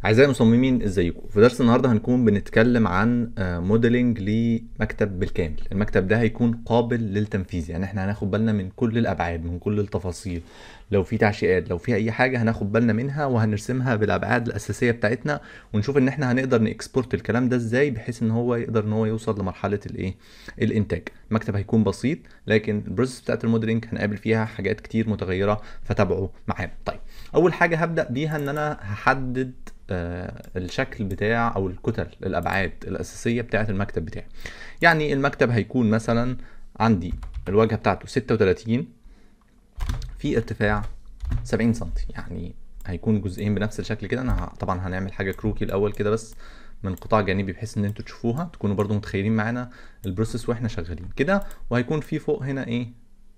أعزائي المصممين ازيكم في درس النهارده هنكون بنتكلم عن آه، موديلنج لمكتب بالكامل المكتب ده هيكون قابل للتنفيذ يعني احنا هناخد بالنا من كل الابعاد من كل التفاصيل لو في تعشيقات لو في اي حاجه هناخد بالنا منها وهنرسمها بالابعاد الاساسيه بتاعتنا ونشوف ان احنا هنقدر نكسبورت الكلام ده ازاي بحيث ان هو يقدر ان هو يوصل لمرحله الايه الانتاج المكتب هيكون بسيط لكن البروسيس بتاعت الموديلنج هنقابل فيها حاجات كتير متغيره فتابعوا معانا طيب اول حاجه هبدا بيها ان انا هحدد آه، الشكل بتاع او الكتل الابعاد الاساسيه بتاعه المكتب بتاعي يعني المكتب هيكون مثلا عندي الواجهه بتاعته 36 في ارتفاع 70 سم يعني هيكون جزئين بنفس الشكل كده انا ه- طبعا هنعمل حاجه كروكي الاول كده بس من قطاع جانبي بحيث ان انتوا تشوفوها تكونوا برضو متخيلين معانا البروسيس واحنا شغالين كده وهيكون في فوق هنا ايه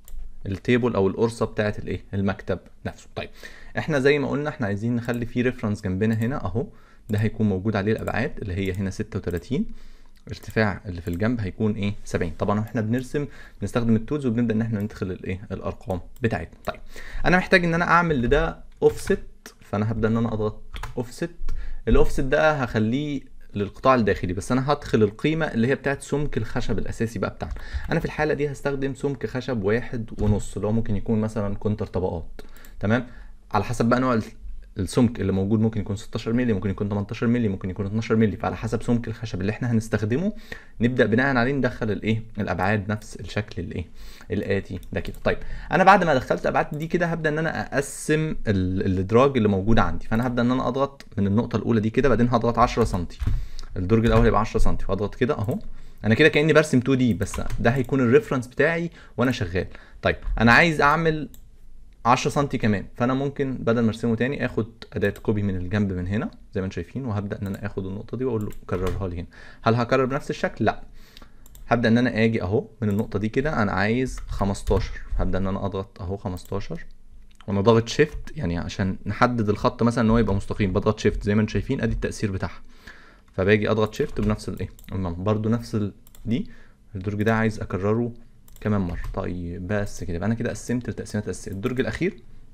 التيبل او القرصه بتاعه الايه المكتب نفسه طيب احنا زي ما قلنا احنا عايزين نخلي فيه ريفرنس جنبنا هنا اهو ده هيكون موجود عليه الابعاد اللي هي هنا 36 ارتفاع اللي في الجنب هيكون ايه 70 طبعا احنا بنرسم بنستخدم التولز وبنبدا ان احنا ندخل الايه الارقام بتاعتنا طيب انا محتاج ان انا اعمل لده اوفست فانا هبدا ان انا اضغط اوفست الاوفست ده هخليه للقطاع الداخلي بس انا هدخل القيمه اللي هي بتاعت سمك الخشب الاساسي بقى بتاعنا انا في الحاله دي هستخدم سمك خشب واحد ونص اللي هو ممكن يكون مثلا كونتر طبقات تمام على حسب بقى نوع ال- السمك اللي موجود ممكن يكون 16 مللي ممكن يكون 18 مللي ممكن يكون 12 مللي فعلى حسب سمك الخشب اللي احنا هنستخدمه نبدا بناء عليه ندخل الايه الابعاد نفس الشكل الايه الاتي ده كده طيب انا بعد ما دخلت الابعاد دي كده هبدا ان انا اقسم ال- الادراج اللي موجود عندي فانا هبدا ان انا اضغط من النقطه الاولى دي كده بعدين هضغط 10 سم الدرج الاول هيبقى 10 سم فاضغط كده اهو انا كده كاني برسم 2 دي بس ده هيكون الريفرنس بتاعي وانا شغال طيب انا عايز اعمل 10 سم كمان فانا ممكن بدل ما ارسمه تاني اخد اداه كوبي من الجنب من هنا زي ما انتم شايفين وهبدا ان انا اخد النقطه دي واقول له كررها لي هنا هل هكرر بنفس الشكل لا هبدا ان انا اجي اهو من النقطه دي كده انا عايز 15 هبدا ان انا اضغط اهو 15 وانا ضاغط شيفت يعني عشان نحدد الخط مثلا ان هو يبقى مستقيم بضغط شيفت زي ما انتم شايفين ادي التاثير بتاعها فباجي اضغط شيفت بنفس الايه المنظر برضو نفس ال... دي الدرج ده عايز اكرره كمان مره طيب بس كده يبقى انا كده قسمت التقسيمات الاساسيه الدرج الاخير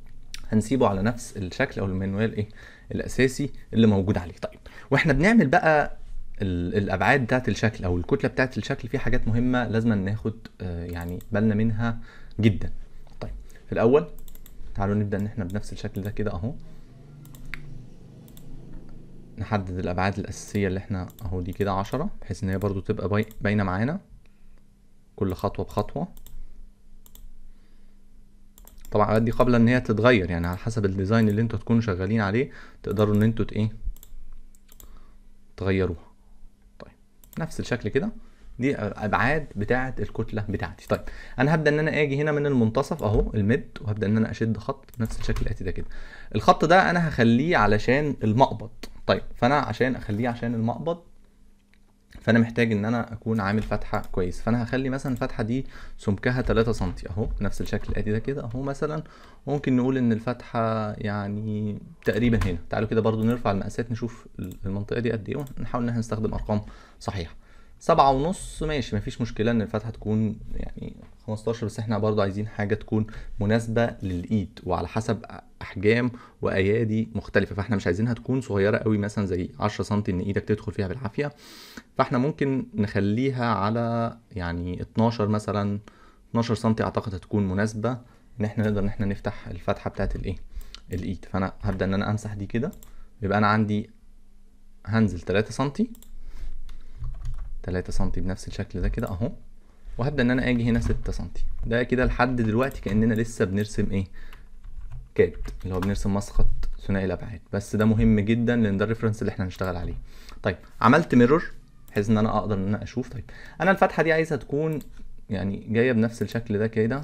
هنسيبه على نفس الشكل او المانوال ايه الاساسي اللي موجود عليه طيب واحنا بنعمل بقى ال- الابعاد بتاعت الشكل او الكتله بتاعت الشكل في حاجات مهمه لازم ناخد آه، يعني بالنا منها جدا طيب في الاول تعالوا نبدا ان احنا بنفس الشكل ده كده اهو نحدد الابعاد الاساسيه اللي احنا اهو دي كده عشرة بحيث ان هي برضو تبقى باي- باينه معانا كل خطوه بخطوه طبعا الابعاد دي قبل ان هي تتغير يعني على حسب الديزاين اللي انتوا تكونوا شغالين عليه تقدروا ان انتوا ت- ايه تغيروها طيب نفس الشكل كده دي ابعاد بتاعه الكتله بتاعتي طيب انا هبدا ان انا اجي هنا من المنتصف اهو الميد وهبدا ان انا اشد خط بنفس الشكل الاتي ده كده الخط ده انا هخليه علشان المقبض طيب فانا عشان اخليه عشان المقبض فانا محتاج ان انا اكون عامل فتحه كويس فانا هخلي مثلا الفتحه دي سمكها 3 سم اهو نفس الشكل الاتي ده كده اهو مثلا ممكن نقول ان الفتحه يعني تقريبا هنا تعالوا كده برضو نرفع المقاسات نشوف المنطقه دي قد ايه ونحاول ان احنا نستخدم ارقام صحيحه سبعة ونص ماشي مفيش مشكلة ان الفتحة تكون يعني 15 بس احنا برضو عايزين حاجة تكون مناسبة للإيد وعلى حسب أحجام وأيادي مختلفة فاحنا مش عايزينها تكون صغيرة قوي مثلا زي 10 سم ان ايدك تدخل فيها بالعافية فاحنا ممكن نخليها على يعني 12 مثلا 12 سم اعتقد هتكون مناسبة ان احنا نقدر ان احنا نفتح الفتحة بتاعت الايه الايد فانا هبدأ ان انا امسح دي كده يبقى انا عندي هنزل 3 سم 3 سم بنفس الشكل ده كده اهو وهبدا ان انا اجي هنا 6 سم ده كده لحد دلوقتي كاننا لسه بنرسم ايه كاد اللي هو بنرسم مسقط ثنائي الابعاد بس ده مهم جدا لان ده الريفرنس اللي احنا هنشتغل عليه طيب عملت ميرور بحيث ان انا اقدر ان انا اشوف طيب انا الفتحه دي عايزها تكون يعني جايه بنفس الشكل ده كده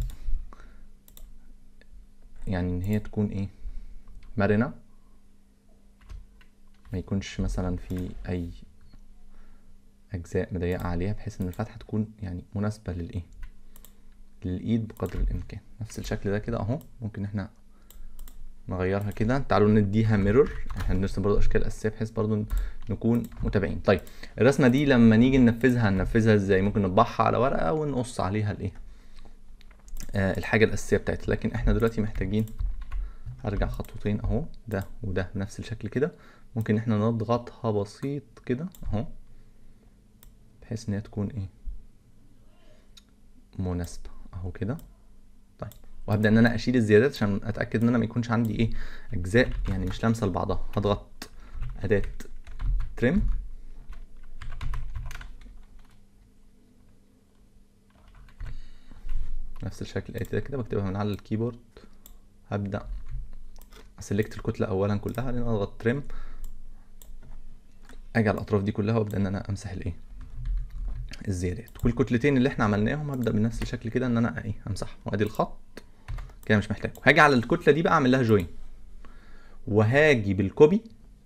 يعني ان هي تكون ايه مرنه ما يكونش مثلا في اي اجزاء مضيقه عليها بحيث ان الفتحه تكون يعني مناسبه للايه للايد بقدر الامكان نفس الشكل ده كده اهو ممكن احنا نغيرها كده تعالوا نديها ميرور احنا بنرسم برضو اشكال اساسيه بحيث برضو نكون متابعين طيب الرسمه دي لما نيجي ننفذها هننفذها ازاي ممكن نطبعها على ورقه ونقص عليها الايه آه الحاجه الاساسيه بتاعتها لكن احنا دلوقتي محتاجين هرجع خطوتين اهو ده وده نفس الشكل كده ممكن احنا نضغطها بسيط كده اهو بحيث ان هي تكون ايه مناسبة اهو كده طيب وهبدأ ان انا اشيل الزيادات عشان اتأكد ان انا ما يكونش عندي ايه اجزاء يعني مش لامسة لبعضها هضغط اداة تريم نفس الشكل الاتي ده كده بكتبها من على الكيبورد هبدأ اسلكت الكتلة اولا كلها بعدين اضغط تريم اجي على الاطراف دي كلها وابدا ان انا امسح الايه الزيادات والكتلتين اللي احنا عملناهم هبدا بنفس الشكل كده ان انا ايه امسحهم وادي الخط كده مش محتاجه هاجي على الكتله دي بقى اعمل لها جوين وهاجي بالكوبي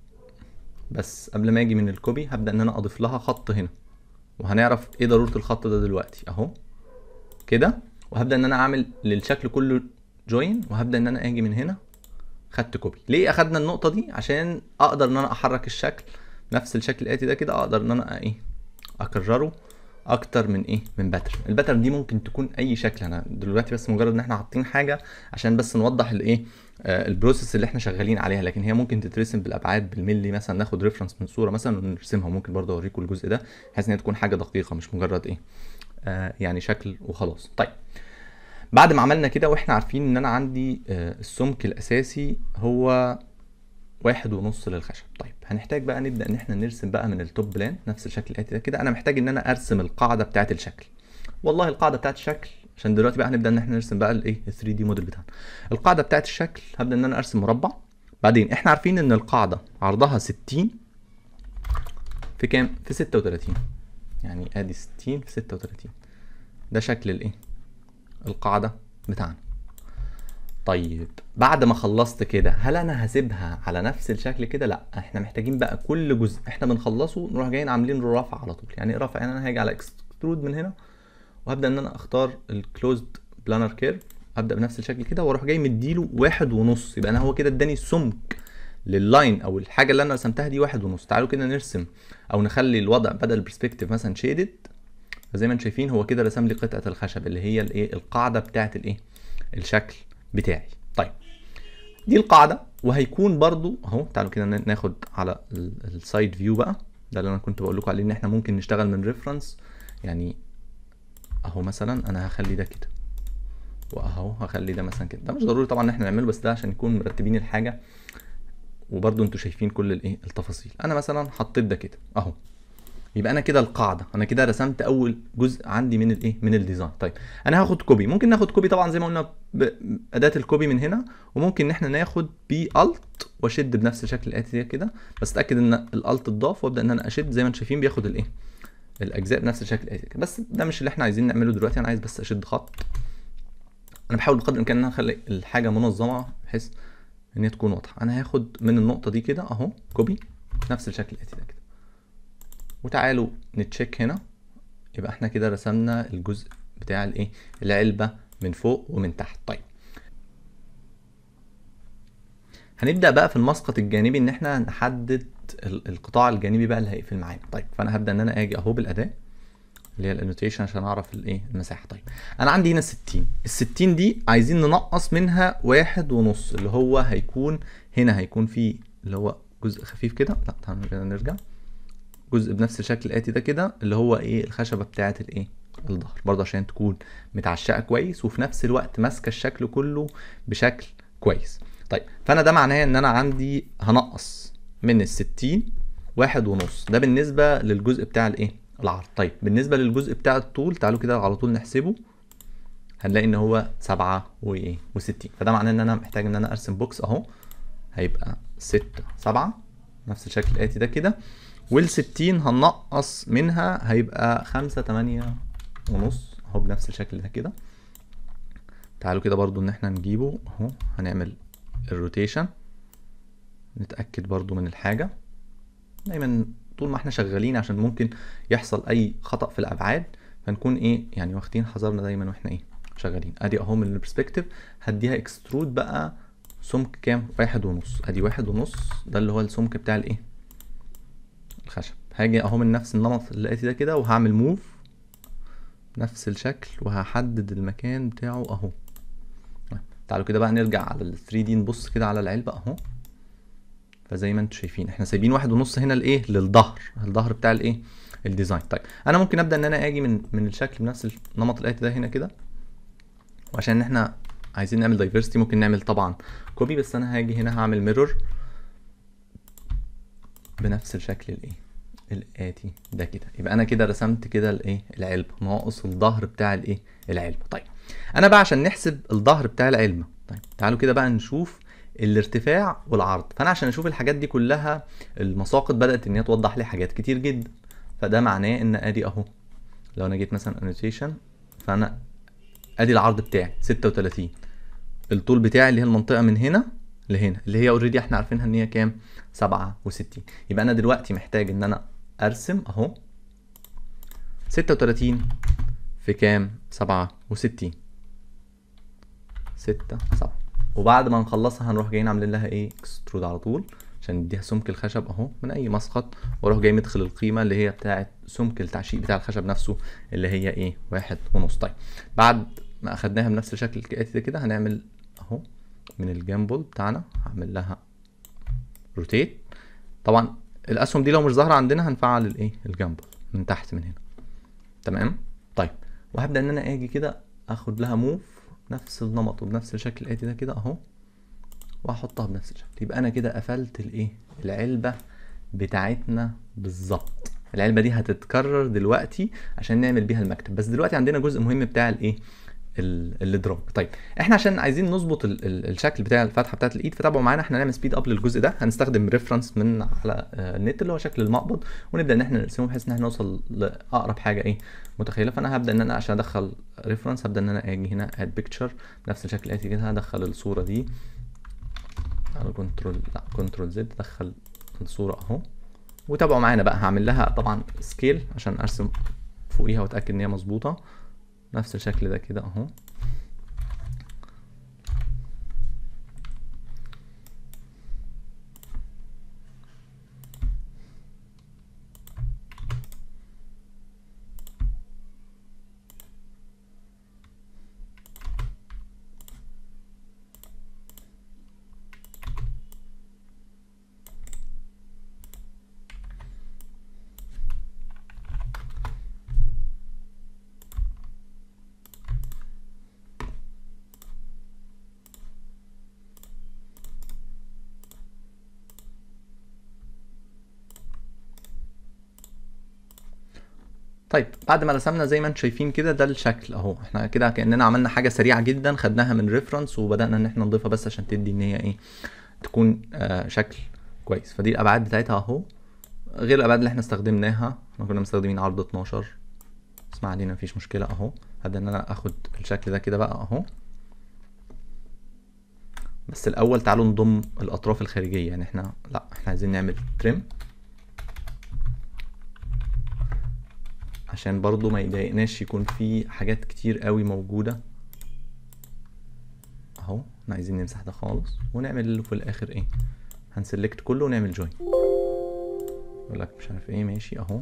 بس قبل ما اجي من الكوبي هبدا ان انا اضيف لها خط هنا وهنعرف ايه ضروره الخط ده دلوقتي اهو كده وهبدا ان انا اعمل للشكل كله جوين وهبدا ان انا اجي من هنا خدت كوبي ليه اخدنا النقطه دي عشان اقدر ان انا احرك الشكل نفس الشكل الاتي ده كده اقدر ان انا ايه اكرره اكتر من ايه من باترن الباترن دي ممكن تكون اي شكل انا دلوقتي بس مجرد ان احنا حاطين حاجه عشان بس نوضح الايه آه البروسيس اللي احنا شغالين عليها لكن هي ممكن تترسم بالابعاد بالملي مثلا ناخد ريفرنس من صوره مثلا ونرسمها ممكن برضه اوريكم الجزء ده بحيث ان هي تكون حاجه دقيقه مش مجرد ايه آه يعني شكل وخلاص طيب بعد ما عملنا كده واحنا عارفين ان انا عندي آه السمك الاساسي هو واحد ونص للخشب طيب هنحتاج بقى نبدا ان احنا نرسم بقى من التوب بلان نفس الشكل الاتي ده كده انا محتاج ان انا ارسم القاعده بتاعه الشكل والله القاعده بتاعه الشكل عشان دلوقتي بقى هنبدا ان احنا نرسم بقى الايه ال 3 دي موديل بتاعنا القاعده بتاعه الشكل هبدا ان انا ارسم مربع بعدين احنا عارفين ان القاعده عرضها 60 في كام في 36 يعني ادي 60 في 36 ده شكل الايه القاعده بتاعنا طيب بعد ما خلصت كده هل انا هسيبها على نفس الشكل كده لا احنا محتاجين بقى كل جزء احنا بنخلصه نروح جايين عاملين له رفع على طول يعني ايه رفع يعني انا هاجي على اكسترود من هنا وهبدا ان انا اختار الكلوزد بلانر كيرف ابدا بنفس الشكل كده واروح جاي مديله واحد ونص يبقى انا هو كده اداني السمك لللاين او الحاجه اللي انا رسمتها دي واحد ونص تعالوا كده نرسم او نخلي الوضع بدل البرسبكتيف مثلا شيدد فزي ما انتم شايفين هو كده رسم لي قطعه الخشب اللي هي الايه القاعده بتاعه الايه الشكل بتاعي طيب دي القاعده وهيكون برضو اهو تعالوا كده ناخد على السايد فيو بقى ده اللي انا كنت بقول لكم عليه ان احنا ممكن نشتغل من ريفرنس يعني اهو مثلا انا هخلي ده كده واهو هخلي ده مثلا كده ده مش ضروري طبعا ان احنا نعمله بس ده عشان نكون مرتبين الحاجه وبرضو انتوا شايفين كل الايه التفاصيل انا مثلا حطيت ده كده اهو يبقى انا كده القاعده انا كده رسمت اول جزء عندي من الايه من الديزاين طيب انا هاخد كوبي ممكن ناخد كوبي طبعا زي ما قلنا باداه الكوبي من هنا وممكن ان احنا ناخد بي الت واشد بنفس الشكل الاتي كده بس اتاكد ان الالت اتضاف وابدا ان انا اشد زي ما انتم شايفين بياخد الايه الاجزاء بنفس الشكل الاتي كده بس ده مش اللي احنا عايزين نعمله دلوقتي انا عايز بس اشد خط انا بحاول بقدر الامكان ان انا اخلي الحاجه منظمه بحيث ان هي تكون واضحه انا هاخد من النقطه دي كده اهو كوبي نفس الشكل الاتي ده كده وتعالوا نتشيك هنا يبقى احنا كده رسمنا الجزء بتاع الايه العلبه من فوق ومن تحت طيب هنبدا بقى في المسقط الجانبي ان احنا نحدد القطاع الجانبي بقى اللي هيقفل معانا طيب فانا هبدا ان انا اجي اهو بالاداه اللي هي الانوتيشن عشان اعرف الايه المساحه طيب انا عندي هنا 60 ال 60 دي عايزين ننقص منها واحد ونص اللي هو هيكون هنا هيكون فيه اللي هو جزء خفيف كده لا تعالوا كده نرجع جزء بنفس الشكل الاتي ده كده اللي هو ايه الخشبه بتاعه الايه الظهر برضه عشان تكون متعشقه كويس وفي نفس الوقت ماسكه الشكل كله بشكل كويس طيب فانا ده معناه ان انا عندي هنقص من ال 60 واحد ونص ده بالنسبه للجزء بتاع الايه العرض طيب بالنسبه للجزء بتاع الطول تعالوا كده على طول نحسبه هنلاقي ان هو سبعة وايه وستين فده معناه ان انا محتاج ان انا ارسم بوكس اهو هيبقى ستة سبعة نفس الشكل الاتي ده كده والستين هننقص منها هيبقى خمسة تمانية ونص اهو بنفس الشكل ده كده تعالوا كده برضو ان احنا نجيبه اهو هنعمل الروتيشن نتأكد برضو من الحاجة دايما طول ما احنا شغالين عشان ممكن يحصل اي خطأ في الابعاد فنكون ايه يعني واخدين حذرنا دايما واحنا ايه شغالين ادي اهو من البرسبكتيف هديها اكسترود بقى سمك كام واحد ونص ادي واحد ونص ده اللي هو السمك بتاع الايه الخشب هاجي اهو من نفس النمط اللي لقيتي ده كده وهعمل موف نفس الشكل وهحدد المكان بتاعه اهو تعالوا كده بقى نرجع على ال 3 دي نبص كده على العلبة اهو فزي ما انتم شايفين احنا سايبين واحد ونص هنا لايه للظهر الظهر بتاع الايه الديزاين طيب انا ممكن ابدا ان انا اجي من من الشكل بنفس النمط الاتي ده هنا كده وعشان احنا عايزين نعمل دايفرستي ممكن نعمل طبعا كوبي بس انا هاجي هنا هعمل ميرور بنفس الشكل الايه الاتي ده كده يبقى انا كده رسمت كده الايه العلبه ناقص الظهر بتاع الايه العلبه طيب انا بقى عشان نحسب الظهر بتاع العلبه طيب تعالوا كده بقى نشوف الارتفاع والعرض فانا عشان اشوف الحاجات دي كلها المساقط بدات ان هي توضح لي حاجات كتير جدا فده معناه ان ادي اهو لو انا جيت مثلا انوتيشن فانا ادي العرض بتاعي 36 الطول بتاعي اللي هي المنطقه من هنا لهنا اللي هي اوريدي احنا عارفينها ان هي كام 67 يبقى انا دلوقتي محتاج ان انا ارسم اهو 36 في كام 67 6 7 وبعد ما نخلصها هنروح جايين عاملين لها ايه اكسترود على طول عشان نديها سمك الخشب اهو من اي مسقط واروح جاي مدخل القيمه اللي هي بتاعه سمك التعشيق بتاع الخشب نفسه اللي هي ايه واحد ونص طيب بعد ما اخدناها بنفس الشكل الكائتي ده كده هنعمل اهو من الجامبل بتاعنا هعمل لها روتيت طبعا الاسهم دي لو مش ظاهره عندنا هنفعل الايه الجامبل من تحت من هنا تمام طيب وهبدا ان انا اجي كده اخد لها موف نفس النمط وبنفس الشكل الاتي ده كده اهو واحطها بنفس الشكل يبقى انا كده قفلت الايه العلبه بتاعتنا بالظبط العلبه دي هتتكرر دلوقتي عشان نعمل بيها المكتب بس دلوقتي عندنا جزء مهم بتاع الايه الادراج طيب احنا عشان عايزين نظبط ال ال الشكل بتاع الفتحه بتاعت الايد فتابعوا معانا احنا هنعمل سبيد اب للجزء ده هنستخدم ريفرنس من على النت اللي هو شكل المقبض ونبدا ان احنا نرسمه بحيث ان احنا نوصل لاقرب حاجه ايه متخيله فانا هبدا ان انا عشان ادخل ريفرنس هبدا ان انا اجي هنا اد بيكتشر بنفس الشكل الاتي كده هدخل الصوره دي على كنترول لا كنترول زد ادخل الصوره اهو وتابعوا معانا بقى هعمل لها طبعا سكيل عشان ارسم فوقيها واتاكد ان هي مظبوطه نفس الشكل ده كده اهو طيب بعد ما رسمنا زي ما انتم شايفين كده ده الشكل اهو احنا كده كاننا عملنا حاجه سريعه جدا خدناها من ريفرنس وبدانا ان احنا نضيفها بس عشان تدي ان هي ايه تكون آه شكل كويس فدي الابعاد بتاعتها اهو غير الابعاد اللي احنا استخدمناها احنا كنا مستخدمين عرض 12 اسمع علينا مفيش مشكله اهو هبدا ان انا اخد الشكل ده كده بقى اهو بس الاول تعالوا نضم الاطراف الخارجيه يعني احنا لا احنا عايزين نعمل تريم عشان برضو ما يضايقناش يكون في حاجات كتير قوي موجودة اهو احنا عايزين نمسح ده خالص ونعمل اللي في الاخر ايه هنسلكت كله ونعمل جوين يقول لك مش عارف ايه ماشي اهو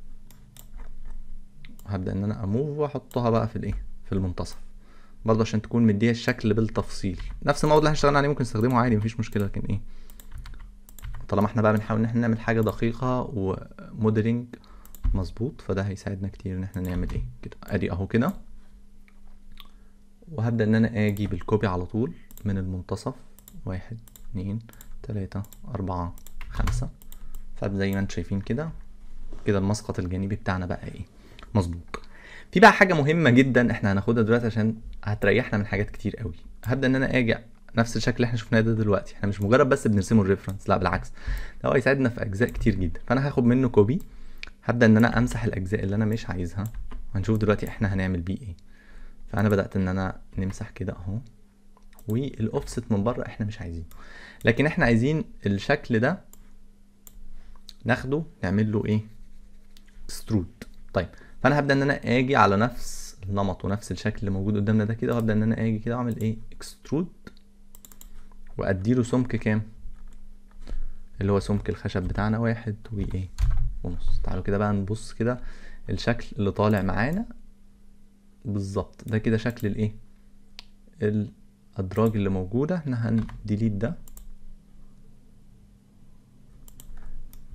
هبدأ ان انا اموف واحطها بقى في الايه في المنتصف برضه عشان تكون مديها الشكل بالتفصيل نفس الموضوع اللي احنا اشتغلنا عليه ممكن نستخدمه عادي مفيش مشكلة لكن ايه طالما احنا بقى بنحاول ان احنا نعمل حاجة دقيقة وموديلنج مظبوط فده هيساعدنا كتير ان احنا نعمل ايه كده ادي اهو كده وهبدأ ان انا اجي بالكوبي على طول من المنتصف واحد اتنين تلاتة اربعة خمسة فزي ما انتم شايفين كده كده المسقط الجانبي بتاعنا بقى ايه مظبوط في بقى حاجة مهمة جدا احنا هناخدها دلوقتي عشان هتريحنا من حاجات كتير قوي هبدأ ان انا اجي نفس الشكل اللي احنا شفناه ده دلوقتي احنا مش مجرد بس بنرسمه الريفرنس لا بالعكس ده هو هيساعدنا في اجزاء كتير جدا فانا هاخد منه كوبي هبدا ان انا امسح الاجزاء اللي انا مش عايزها هنشوف دلوقتي احنا هنعمل بيه ايه فانا بدات ان انا نمسح كده اهو والاوفست من بره احنا مش عايزينه لكن احنا عايزين الشكل ده ناخده نعمل له ايه اكسترود طيب فانا هبدا ان انا اجي على نفس النمط ونفس الشكل اللي موجود قدامنا ده كده وهبدا ان انا اجي كده واعمل ايه اكسترود واديله سمك كام اللي هو سمك الخشب بتاعنا واحد وايه ونص تعالوا كده بقى نبص كده الشكل اللي طالع معانا بالظبط ده كده شكل الايه الادراج اللي موجوده احنا هنديليت ده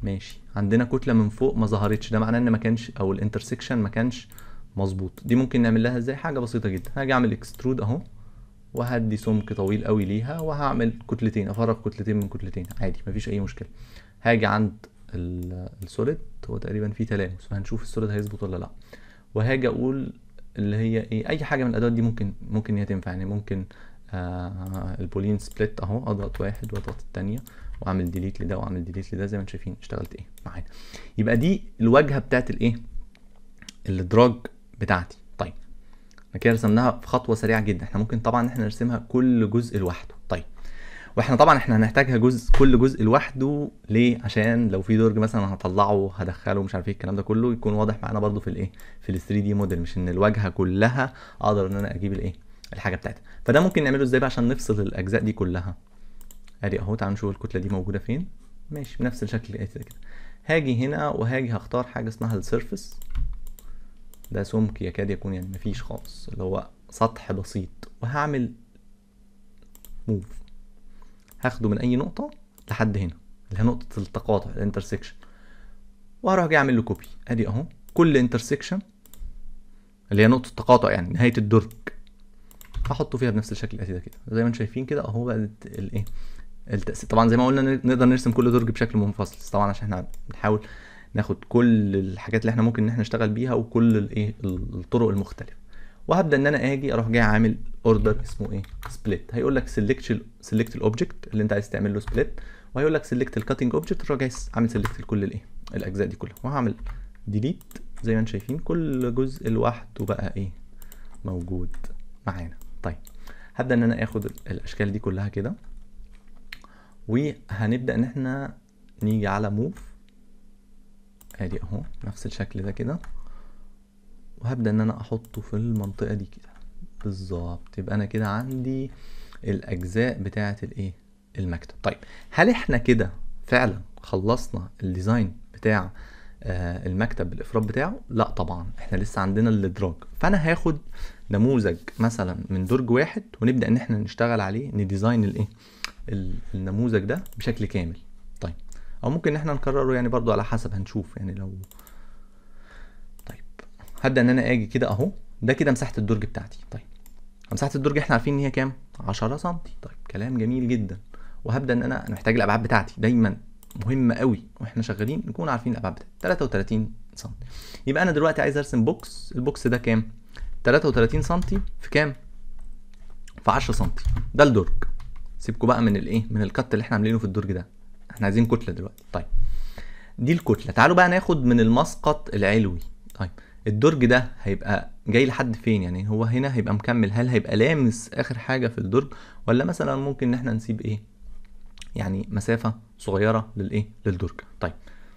ماشي عندنا كتله من فوق ما ظهرتش ده معناه ان ما كانش او الانترسكشن ما كانش مظبوط دي ممكن نعمل لها ازاي حاجه بسيطه جدا هاجي اعمل اكسترود اهو وهدي سمك طويل قوي ليها وهعمل كتلتين افرغ كتلتين من كتلتين عادي مفيش اي مشكله هاجي عند ال- السوليد هو تقريبا فيه تلامس فهنشوف السوليد هيظبط ولا لا وهاجي اقول اللي هي ايه اي حاجه من الادوات دي ممكن ممكن هي تنفع يعني ممكن آه البولين سبليت اهو اضغط واحد واضغط التانية واعمل ديليت لده واعمل ديليت لده زي ما انتم شايفين اشتغلت ايه معانا يبقى دي الواجهه بتاعت الايه الادراج بتاعتي طيب احنا كده رسمناها في خطوه سريعه جدا احنا ممكن طبعا احنا نرسمها كل جزء لوحده طيب واحنا طبعا احنا هنحتاجها جزء كل جزء لوحده ليه عشان لو في درج مثلا هطلعه هدخله مش عارف ايه الكلام ده كله يكون واضح معانا برضو في الايه في ال 3 دي موديل مش ان الواجهه كلها اقدر ان انا اجيب الايه الحاجه بتاعتها فده ممكن نعمله ازاي بقى عشان نفصل الاجزاء دي كلها ادي اهو تعالوا نشوف الكتله دي موجوده فين ماشي بنفس الشكل الاتي ده كده هاجي هنا وهاجي هختار حاجه اسمها السيرفس ده سمك يكاد يكون يعني مفيش خالص اللي هو سطح بسيط وهعمل موف هاخده من اي نقطه لحد هنا اللي هي نقطه التقاطع الانترسكشن وهروح جاي اعمل له كوبي ادي اهو كل انترسكشن اللي هي نقطه التقاطع يعني نهايه الدرج هحطه فيها بنفس الشكل الاتي ده كده زي ما انتم شايفين كده اهو بقى الايه التأثير طبعا زي ما قلنا نقدر نرسم كل درج بشكل منفصل بس طبعا عشان احنا بنحاول ناخد كل الحاجات اللي احنا ممكن ان احنا نشتغل بيها وكل الايه الطرق المختلفه وهبدا ان انا اجي اروح جاي عامل اوردر اسمه ايه سبليت هيقول لك سيلكت سيلكت الاوبجكت اللي انت عايز تعمل له سبليت وهيقول لك سيلكت الكاتنج اوبجكت تروح جاي عامل سيلكت لكل الايه الاجزاء دي كلها وهعمل ديليت زي ما انتم شايفين كل جزء لوحده بقى ايه موجود معانا طيب هبدا ان انا اخد الاشكال دي كلها كده وهنبدا ان احنا نيجي على موف ادي اهو نفس الشكل ده كده وهبدا ان انا احطه في المنطقه دي كده بالظبط يبقى انا كده عندي الاجزاء بتاعه الايه المكتب طيب هل احنا كده فعلا خلصنا الديزاين بتاع آه المكتب بالافراد بتاعه لا طبعا احنا لسه عندنا الادراج فانا هاخد نموذج مثلا من درج واحد ونبدا ان احنا نشتغل عليه نديزاين الايه النموذج ده بشكل كامل طيب او ممكن ان احنا نكرره يعني برضو على حسب هنشوف يعني لو طيب هبدا ان انا اجي كده اهو ده كده مساحه الدرج بتاعتي طيب مساحه الدرج احنا عارفين ان هي كام 10 سم طيب كلام جميل جدا وهبدا ان انا انا محتاج الابعاد بتاعتي دايما مهمه قوي واحنا شغالين نكون عارفين الابعاد بتاعتي 33 سم يبقى انا دلوقتي عايز ارسم بوكس البوكس ده كام 33 سم في كام في 10 سم ده الدرج سيبكوا بقى من الايه من الكت اللي احنا عاملينه في الدرج ده احنا عايزين كتله دلوقتي طيب دي الكتله تعالوا بقى ناخد من المسقط العلوي طيب الدرج ده هيبقى جاي لحد فين يعني هو هنا هيبقى مكمل هل هيبقى لامس اخر حاجه في الدرج ولا مثلا ممكن ان احنا نسيب ايه يعني مسافه صغيره للايه للدرج طيب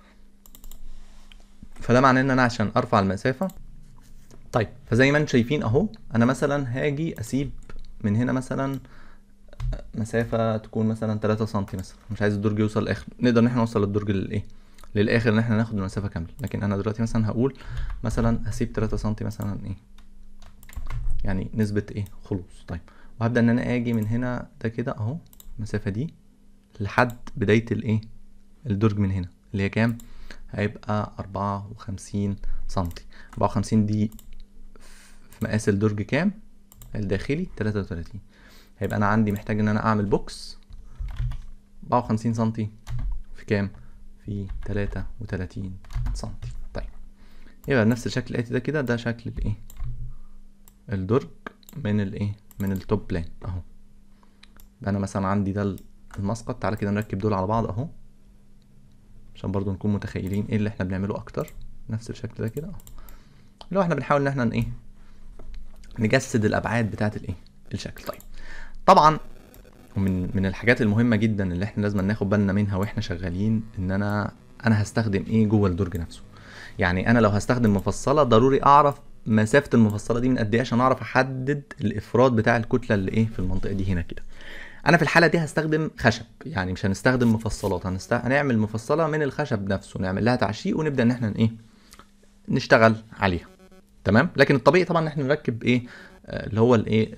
فده معناه ان انا عشان ارفع المسافه طيب فزي ما انتم شايفين اهو انا مثلا هاجي اسيب من هنا مثلا مسافه تكون مثلا 3 سم مثلا مش عايز الدرج يوصل الاخر نقدر ان احنا نوصل للدرج للايه للاخر ان احنا ناخد المسافه كامله لكن انا دلوقتي مثلا هقول مثلا هسيب 3 سم مثلا ايه يعني نسبه ايه خلوص طيب وهبدا ان انا اجي من هنا ده كده اهو المسافه دي لحد بدايه الايه الدرج من هنا اللي هي كام هيبقى 54 سم 54 دي في مقاس الدرج كام الداخلي 33 هيبقى انا عندي محتاج ان انا اعمل بوكس 54 سم في كام في 33 سم طيب يبقى نفس الشكل الاتي ده كده ده شكل الايه الدرج من الايه من التوب بلان اهو ده انا مثلا عندي ده المسقط تعالى كده نركب دول على بعض اهو عشان برضو نكون متخيلين ايه اللي احنا بنعمله اكتر نفس الشكل ده كده اهو اللي هو احنا بنحاول ان احنا ايه نجسد الابعاد بتاعه الايه الشكل طيب طبعا ومن من الحاجات المهمه جدا اللي احنا لازم ناخد بالنا منها واحنا شغالين ان انا انا هستخدم ايه جوه الدرج نفسه يعني انا لو هستخدم مفصله ضروري اعرف مسافه المفصله دي من قد ايه عشان اعرف احدد الافراد بتاع الكتله اللي ايه في المنطقه دي هنا كده انا في الحاله دي هستخدم خشب يعني مش هنستخدم مفصلات هنست... هنعمل مفصله من الخشب نفسه نعمل لها تعشيق ونبدا ان احنا ايه نشتغل عليها تمام لكن الطبيعي طبعا ان احنا نركب ايه اللي هو الايه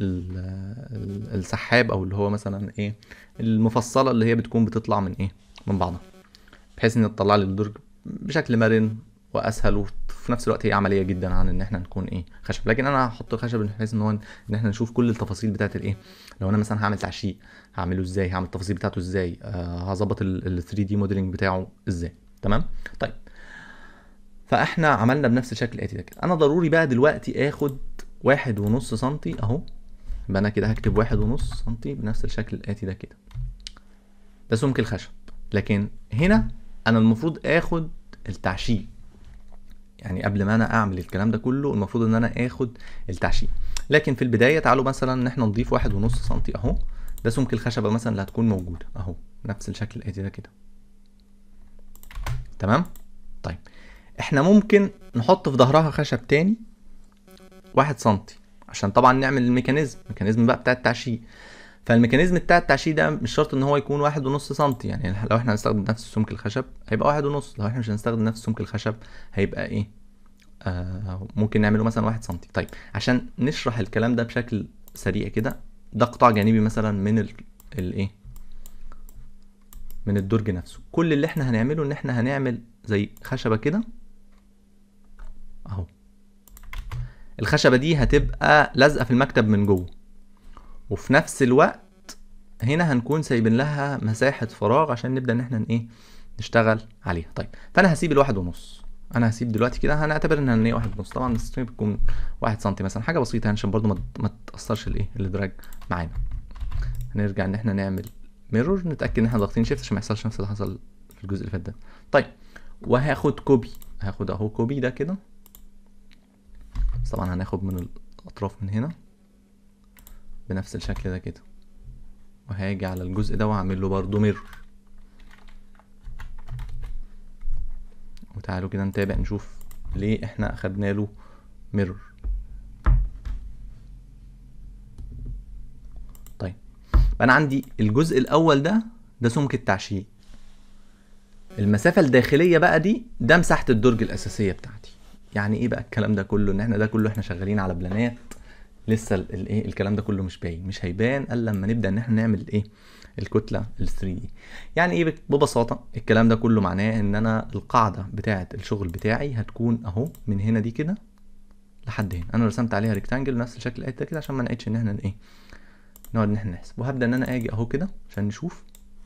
السحاب او اللي هو مثلا ايه المفصله اللي هي بتكون بتطلع من ايه من بعضها بحيث ان تطلع لي الدرج بشكل مرن واسهل وفي نفس الوقت هي عمليه جدا عن ان احنا نكون ايه خشب لكن انا هحط خشب بحيث ان هو ان احنا نشوف كل التفاصيل بتاعت الايه لو انا مثلا هعمل تعشيق هعمله ازاي هعمل التفاصيل بتاعته ازاي آه هظبط ال 3 دي موديلنج بتاعه ازاي تمام طيب فاحنا عملنا بنفس الشكل الاتي ده كده انا ضروري بقى دلوقتي اخد واحد ونص سنتي اهو يبقى انا كده هكتب واحد ونص سنتي بنفس الشكل الاتي ده كده ده سمك الخشب لكن هنا انا المفروض اخد التعشيق يعني قبل ما انا اعمل الكلام ده كله المفروض ان انا اخد التعشيق لكن في البدايه تعالوا مثلا ان احنا نضيف واحد ونص سنتي اهو ده سمك الخشبه مثلا اللي هتكون موجوده اهو نفس الشكل الاتي ده كده تمام طيب احنا ممكن نحط في ظهرها خشب تاني واحد سنتي عشان طبعا نعمل الميكانيزم الميكانيزم بقى بتاع التعشيق فالميكانيزم بتاع التعشيق ده مش شرط ان هو يكون واحد ونص سنتي يعني لو احنا هنستخدم نفس سمك الخشب هيبقى واحد ونص لو احنا مش هنستخدم نفس سمك الخشب هيبقى ايه آه ممكن نعمله مثلا واحد سنتي طيب عشان نشرح الكلام ده بشكل سريع كده ده قطاع جانبي مثلا من ال الايه من الدرج نفسه كل اللي احنا هنعمله ان احنا هنعمل زي خشبة كده اهو الخشبة دي هتبقى لازقة في المكتب من جوه وفي نفس الوقت هنا هنكون سايبين لها مساحة فراغ عشان نبدأ ان احنا ايه نشتغل عليها طيب فانا هسيب الواحد ونص انا هسيب دلوقتي كده هنعتبر ان هي واحد ونص طبعا الستريم بتكون واحد سنتي مثلا حاجة بسيطة عشان برضو ما ما تأثرش الايه الدراج معانا هنرجع ان احنا نعمل ميرور نتأكد ان احنا ضاغطين شيفت عشان ما يحصلش نفس اللي حصل في الجزء اللي فات ده طيب وهاخد كوبي هاخد اهو كوبي ده كده بس طبعا هناخد من الاطراف من هنا بنفس الشكل ده كده وهاجي على الجزء ده واعمل له برضه ميرور وتعالوا كده نتابع نشوف ليه احنا اخدنا له ميرور طيب انا عندي الجزء الاول ده ده سمك التعشيق المسافة الداخلية بقى دي ده مساحة الدرج الأساسية بتاعتي يعني ايه بقى الكلام ده كله ان احنا ده كله احنا شغالين على بلانات لسه الايه الكلام ده كله مش باين مش هيبان الا لما نبدا ان احنا نعمل الايه الكتله ال 3 دي يعني ايه ببساطه الكلام ده كله معناه ان انا القاعده بتاعه الشغل بتاعي هتكون اهو من هنا دي كده لحد هنا انا رسمت عليها ريكتانجل نفس الشكل ده كده عشان ما نعيدش ان احنا ايه نقعد ان احنا نحسب وهبدا ان انا اجي اهو كده عشان نشوف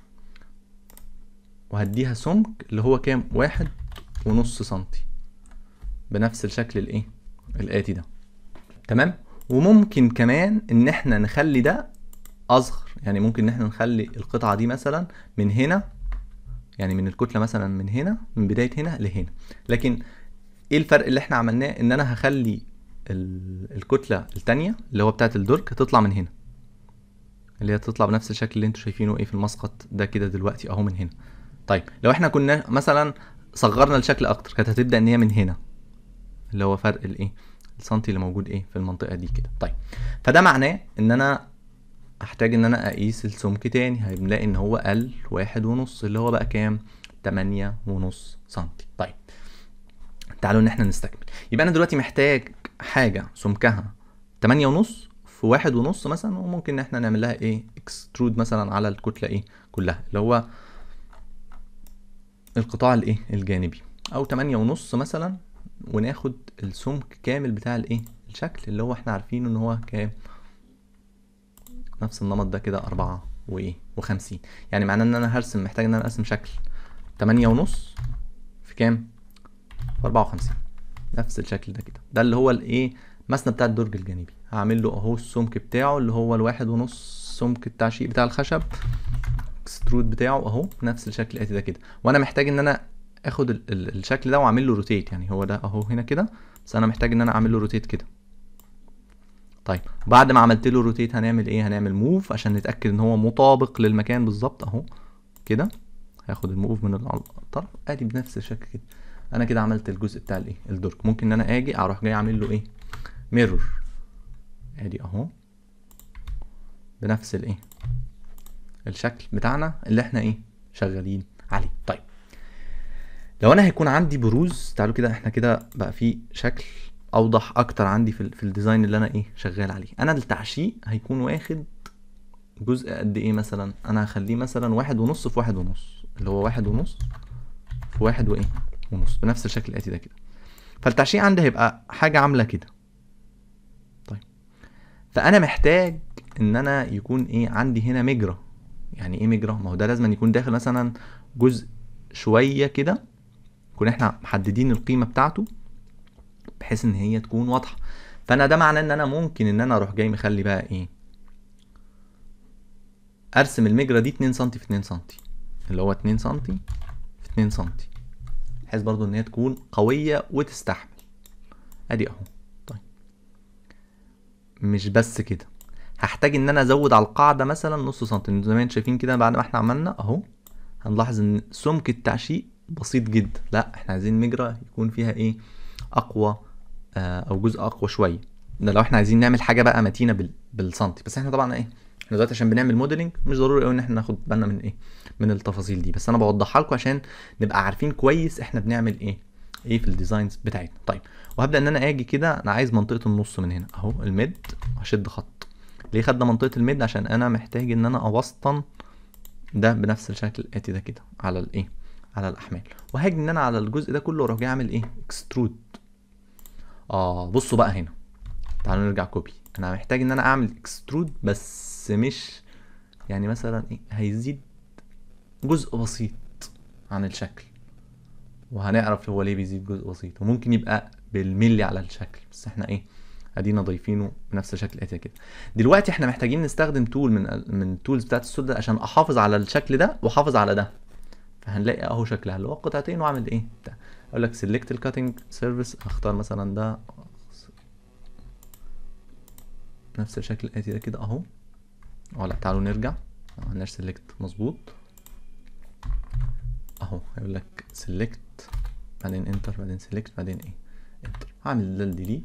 وهديها سمك اللي هو كام واحد ونص سنتي بنفس الشكل الايه الاتي ده تمام وممكن كمان ان احنا نخلي ده اصغر يعني ممكن ان احنا نخلي القطعه دي مثلا من هنا يعني من الكتله مثلا من هنا من بدايه هنا لهنا لكن ايه الفرق اللي احنا عملناه ان انا هخلي الكتله التانية اللي هو بتاعه الدرج هتطلع من هنا اللي هي تطلع بنفس الشكل اللي انتوا شايفينه ايه في المسقط ده كده دلوقتي اهو من هنا طيب لو احنا كنا مثلا صغرنا الشكل اكتر كانت هتبدا ان هي من هنا اللي هو فرق الايه السنتي اللي موجود ايه في المنطقه دي كده طيب فده معناه ان انا احتاج ان انا اقيس السمك تاني هنلاقي ان هو قل واحد ونص اللي هو بقى كام تمانية ونص سنتي طيب تعالوا ان احنا نستكمل يبقى انا دلوقتي محتاج حاجه سمكها تمانية ونص في واحد ونص مثلا وممكن ان احنا نعمل لها ايه اكسترود مثلا على الكتله ايه كلها اللي هو القطاع الايه الجانبي او تمانية ونص مثلا وناخد السمك كامل بتاع الايه الشكل اللي هو احنا عارفينه ان هو كام نفس النمط ده كده أربعة وإيه وخمسين يعني معناه إن أنا هرسم محتاج إن أنا أرسم شكل تمانية ونص في كام؟ في أربعة وخمسين نفس الشكل ده كده ده اللي هو الإيه مسند بتاع الدرج الجانبي هعمل له أهو السمك بتاعه اللي هو الواحد ونص سمك التعشيق بتاع الخشب اكسترود بتاعه أهو نفس الشكل الآتي ده كده وأنا محتاج إن أنا اخد ال ال الشكل ده واعمل له روتيت يعني هو ده اهو هنا كده بس انا محتاج ان انا اعمل له روتيت كده طيب بعد ما عملت له روتيت هنعمل ايه هنعمل موف عشان نتاكد ان هو مطابق للمكان بالظبط اهو كده هاخد الموف من الطرف ادي بنفس الشكل كده انا كده عملت الجزء بتاع الايه الدرج ممكن ان انا اجي اروح جاي اعمل له ايه ميرور ادي اهو بنفس الايه الشكل بتاعنا اللي احنا ايه شغالين عليه طيب لو انا هيكون عندي بروز تعالوا كده احنا كده بقى في شكل اوضح اكتر عندي في, في الديزاين اللي انا ايه شغال عليه انا التعشيق هيكون واخد جزء قد ايه مثلا انا هخليه مثلا واحد ونص في واحد ونص اللي هو واحد ونص في واحد وايه ونص بنفس الشكل الاتي ده كده فالتعشيق عندي هيبقى حاجه عامله كده طيب فانا محتاج ان انا يكون ايه عندي هنا مجرى يعني ايه مجرى ما هو ده لازم يكون داخل مثلا جزء شويه كده يكون احنا محددين القيمه بتاعته بحيث ان هي تكون واضحه فانا ده معناه ان انا ممكن ان انا اروح جاي مخلي بقى ايه ارسم المجرى دي 2 سم في 2 سم اللي هو 2 سم في 2 سم بحيث برضو ان هي تكون قويه وتستحمل ادي اهو طيب مش بس كده هحتاج ان انا ازود على القاعده مثلا نص سم زي ما انتم شايفين كده بعد ما احنا عملنا اهو هنلاحظ ان سمك التعشيق بسيط جدا لا احنا عايزين مجرى يكون فيها ايه اقوى آه او جزء اقوى شويه ده لو احنا عايزين نعمل حاجه بقى متينه بال... بالسنتي بس احنا طبعا ايه احنا دلوقتي عشان بنعمل موديلنج مش ضروري قوي ان احنا ناخد بالنا من ايه من التفاصيل دي بس انا بوضحها لكم عشان نبقى عارفين كويس احنا بنعمل ايه ايه في الديزاينز بتاعتنا طيب وهبدا ان انا اجي كده انا عايز منطقه النص من هنا اهو الميد هشد خط ليه خدنا منطقه الميد عشان انا محتاج ان انا اوسطن ده بنفس الشكل الاتي ده كده على الايه على الاحمال وهاجي ان انا على الجزء ده كله واروح جاي اعمل ايه اكسترود اه بصوا بقى هنا تعالوا نرجع كوبي انا محتاج ان انا اعمل اكسترود بس مش يعني مثلا ايه هيزيد جزء بسيط عن الشكل وهنعرف هو ليه بيزيد جزء بسيط وممكن يبقى بالملي على الشكل بس احنا ايه ادينا ضايفينه بنفس الشكل الاتي كده دلوقتي احنا محتاجين نستخدم تول من من التولز بتاعت السود عشان احافظ على الشكل ده واحافظ على ده فهنلاقي اهو شكلها اللي هو قطعتين واعمل ايه بتاع. اقول لك سيلكت الكاتنج سيرفيس اختار مثلا ده نفس الشكل الاتي ده كده اهو اه لا تعالوا نرجع عملناش سيلكت مظبوط اهو هيقول لك سيلكت بعدين انتر بعدين سيلكت بعدين ايه انتر هعمل ده ديليت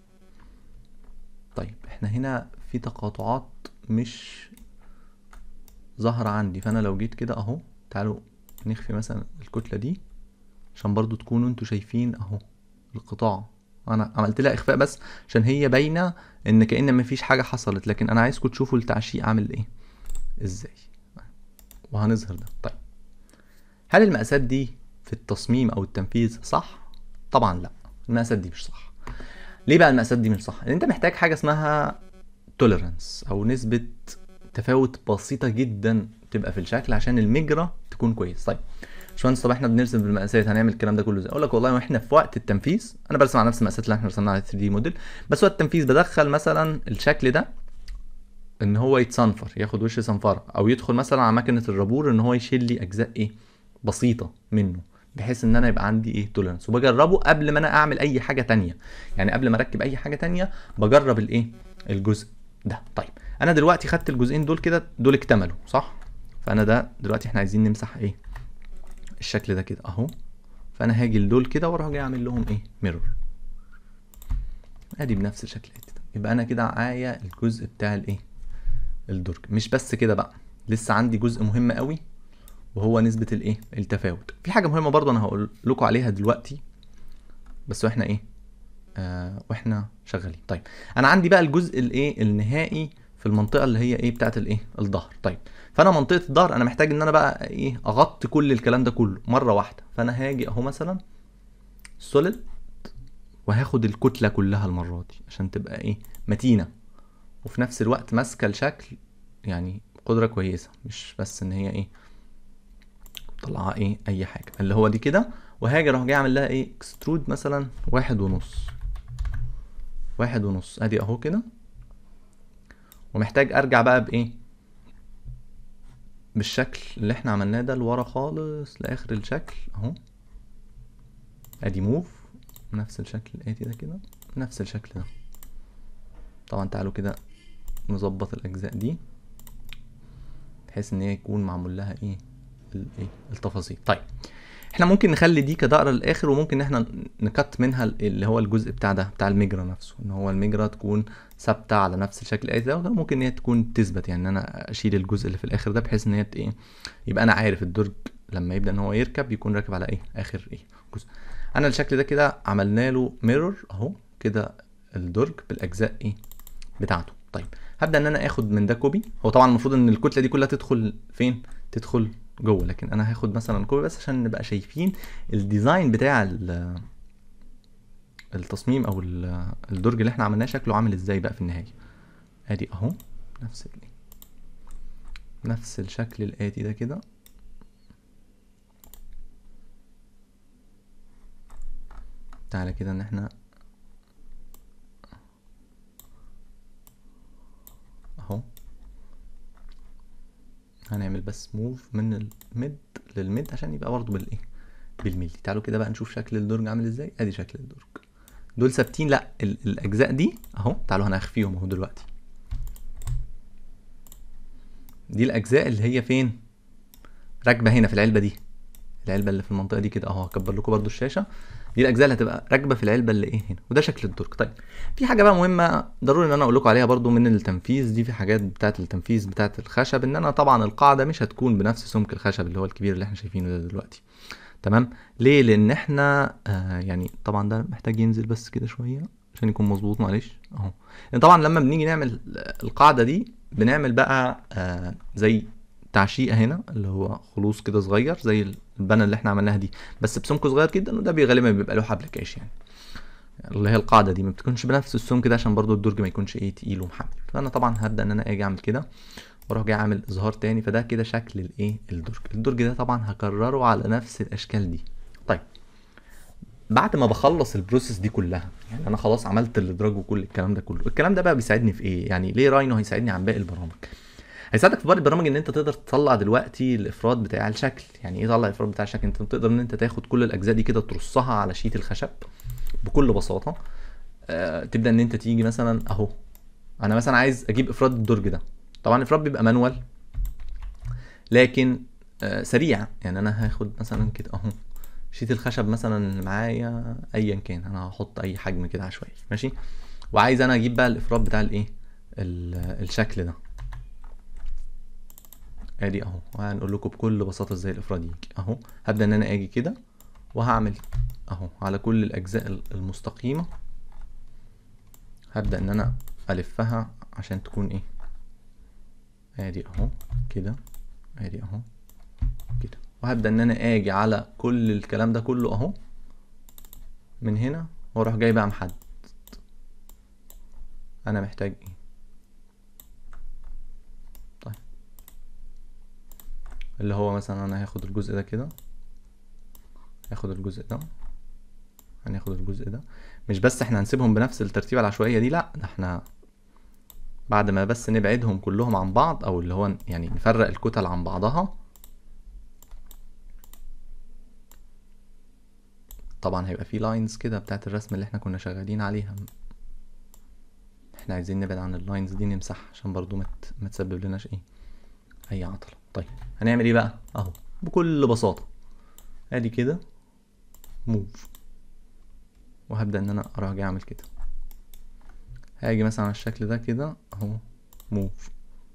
طيب احنا هنا في تقاطعات مش ظاهرة عندي فانا لو جيت كده اهو تعالوا نخفي مثلا الكتلة دي عشان برضو تكونوا انتوا شايفين اهو القطاع انا عملت لها اخفاء بس عشان هي باينه ان كأن مفيش حاجه حصلت لكن انا عايزكم تشوفوا التعشيق عامل ايه ازاي وهنظهر ده طيب هل المقاسات دي في التصميم او التنفيذ صح طبعا لا المقاسات دي مش صح ليه بقى المقاسات دي مش صح لان انت محتاج حاجه اسمها توليرانس او نسبه تفاوت بسيطه جدا تبقى في الشكل عشان المجرى تكون كويس طيب باشمهندس طب احنا بنرسم بالمقاسات هنعمل الكلام ده كله ازاي؟ اقول لك والله واحنا في وقت التنفيذ انا برسم على نفس المقاسات اللي احنا رسمناها على 3 دي موديل بس وقت التنفيذ بدخل مثلا الشكل ده ان هو يتصنفر ياخد وش صنفره او يدخل مثلا على ماكينه الرابور ان هو يشيل لي اجزاء ايه بسيطه منه بحيث ان انا يبقى عندي ايه توليرانس وبجربه قبل ما انا اعمل اي حاجه تانية يعني قبل ما اركب اي حاجه تانية بجرب الايه الجزء ده طيب انا دلوقتي خدت الجزئين دول كده دول اكتملوا صح فانا ده دلوقتي احنا عايزين نمسح ايه الشكل ده كده اهو فانا هاجي لدول كده واروح جاي اعمل لهم ايه ميرور ادي بنفس الشكل ده يبقى انا كده معايا الجزء بتاع الايه الدرج مش بس كده بقى لسه عندي جزء مهم قوي وهو نسبة الايه التفاوت في حاجة مهمة برضه انا هقول لكم عليها دلوقتي بس واحنا ايه آه واحنا شغالين طيب انا عندي بقى الجزء الايه النهائي في المنطقة اللي هي ايه بتاعت الايه الظهر طيب فانا منطقه الظهر انا محتاج ان انا بقى ايه اغطي كل الكلام ده كله مره واحده فانا هاجي اهو مثلا سوليد وهاخد الكتله كلها المره دي عشان تبقى ايه متينه وفي نفس الوقت ماسكه الشكل يعني قدره كويسه مش بس ان هي ايه طلعها ايه اي حاجه اللي هو دي كده وهاجي اروح جاي اعمل لها ايه اكسترود مثلا واحد ونص واحد ونص ادي اهو كده ومحتاج ارجع بقى بايه بالشكل اللي احنا عملناه ده لورا خالص لاخر الشكل اهو ادي موف نفس الشكل الاتي ده كده نفس الشكل ده طبعا تعالوا كده نظبط الاجزاء دي بحيث ان هي يكون معمول لها ايه الايه التفاصيل طيب احنا ممكن نخلي دي كدائره للاخر وممكن ان احنا نكت منها اللي هو الجزء بتاع ده بتاع المجرى نفسه ان هو المجرى تكون ثابته على نفس الشكل الايه ده ممكن ان هي تكون تثبت يعني ان انا اشيل الجزء اللي في الاخر ده بحيث ان هي ايه يبقى انا عارف الدرج لما يبدا ان هو يركب يكون راكب على ايه اخر ايه جزء انا الشكل ده كده عملنا له ميرور اهو كده الدرج بالاجزاء ايه بتاعته طيب هبدا ان انا اخد من ده كوبي هو طبعا المفروض ان الكتله دي كلها تدخل فين تدخل جوه لكن انا هاخد مثلا كوبي بس عشان نبقى شايفين الديزاين بتاع ال- التصميم او ال- الدرج اللي احنا عملناه شكله عامل ازاي بقى في النهايه ادي اهو نفس ال نفس الشكل الاتي ده كده تعالى كده ان احنا اهو هنعمل بس موف من الميد للميد عشان يبقى برضه بالايه بالملي تعالوا كده بقى نشوف شكل الدرج عامل ازاي ادي شكل الدرج دول ثابتين لا ال- الاجزاء دي اهو تعالوا هنخفيهم اهو دلوقتي دي الاجزاء اللي هي فين راكبه هنا في العلبه دي العلبه اللي في المنطقه دي كده اهو هكبر لكم برضو الشاشه دي الاجزاء اللي هتبقى راكبه في العلبه اللي ايه هنا وده شكل الدرج طيب في حاجه بقى مهمه ضروري ان انا اقول لكم عليها برضو من التنفيذ دي في حاجات بتاعه التنفيذ بتاعه الخشب ان انا طبعا القاعده مش هتكون بنفس سمك الخشب اللي هو الكبير اللي احنا شايفينه ده دلوقتي تمام ليه لان احنا آه يعني طبعا ده محتاج ينزل بس كده شويه عشان يكون مظبوط معلش اهو لان طبعا لما بنيجي نعمل القاعده دي بنعمل بقى آه زي تعشيقه هنا اللي هو خلوص كده صغير زي البنا اللي احنا عملناها دي بس بسمك صغير جدا وده بي- غالبا بيبقى له حبل كاش يعني اللي هي القاعده دي ما بتكونش بنفس السمك ده عشان برضو الدرج ما يكونش ايه تقيل ومحمل فانا طبعا هبدا ان انا اجي اعمل كده واروح جاي اعمل اظهار تاني فده كده شكل الايه الدرج الدرج ده طبعا هكرره على نفس الاشكال دي طيب بعد ما بخلص البروسيس دي كلها يعني انا خلاص عملت الادراج وكل الكلام ده كله الكلام ده بقى بيساعدني في ايه يعني ليه راينو هيساعدني عن باقي البرامج هيساعدك في باقي البرامج ان انت تقدر تطلع دلوقتي الافراد بتاع الشكل يعني ايه تطلع الافراد بتاع الشكل انت تقدر ان انت تاخد كل الاجزاء دي كده ترصها على شيت الخشب بكل بساطه آه تبدا ان انت تيجي مثلا اهو انا مثلا عايز اجيب افراد الدرج ده طبعا الافراد بيبقى مانوال لكن آه سريع يعني انا هاخد مثلا كده اهو شيت الخشب مثلا اللي معايا ايا كان انا هحط اي حجم كده عشوائي ماشي وعايز انا اجيب بقى الافراد بتاع الايه ال- الشكل ده ادي اهو وهنقول لكم بكل بساطه ازاي الافراد يجي اهو هبدا ان انا اجي كده وهعمل اهو على كل الاجزاء ال- المستقيمه هبدا ان انا الفها عشان تكون ايه ادي اهو كده ادي اهو كده وهبدا ان انا اجي على كل الكلام ده كله اهو من هنا واروح جاي بقى محدد انا محتاج ايه طيب اللي هو مثلا انا هاخد الجزء ده كده هاخد الجزء ده هناخد الجزء ده مش بس احنا هنسيبهم بنفس الترتيبة العشوائية دي لا ده احنا بعد ما بس نبعدهم كلهم عن بعض او اللي هو يعني نفرق الكتل عن بعضها طبعا هيبقى في لاينز كده بتاعت الرسم اللي احنا كنا شغالين عليها احنا عايزين نبعد عن اللاينز دي نمسحها عشان برضو ما مت... ما تسبب لناش ايه اي عطلة طيب هنعمل ايه بقى اهو بكل بساطة ادي كده موف وهبدأ ان انا اروح جاي اعمل كده هاجي مثلا على الشكل ده كده اهو موف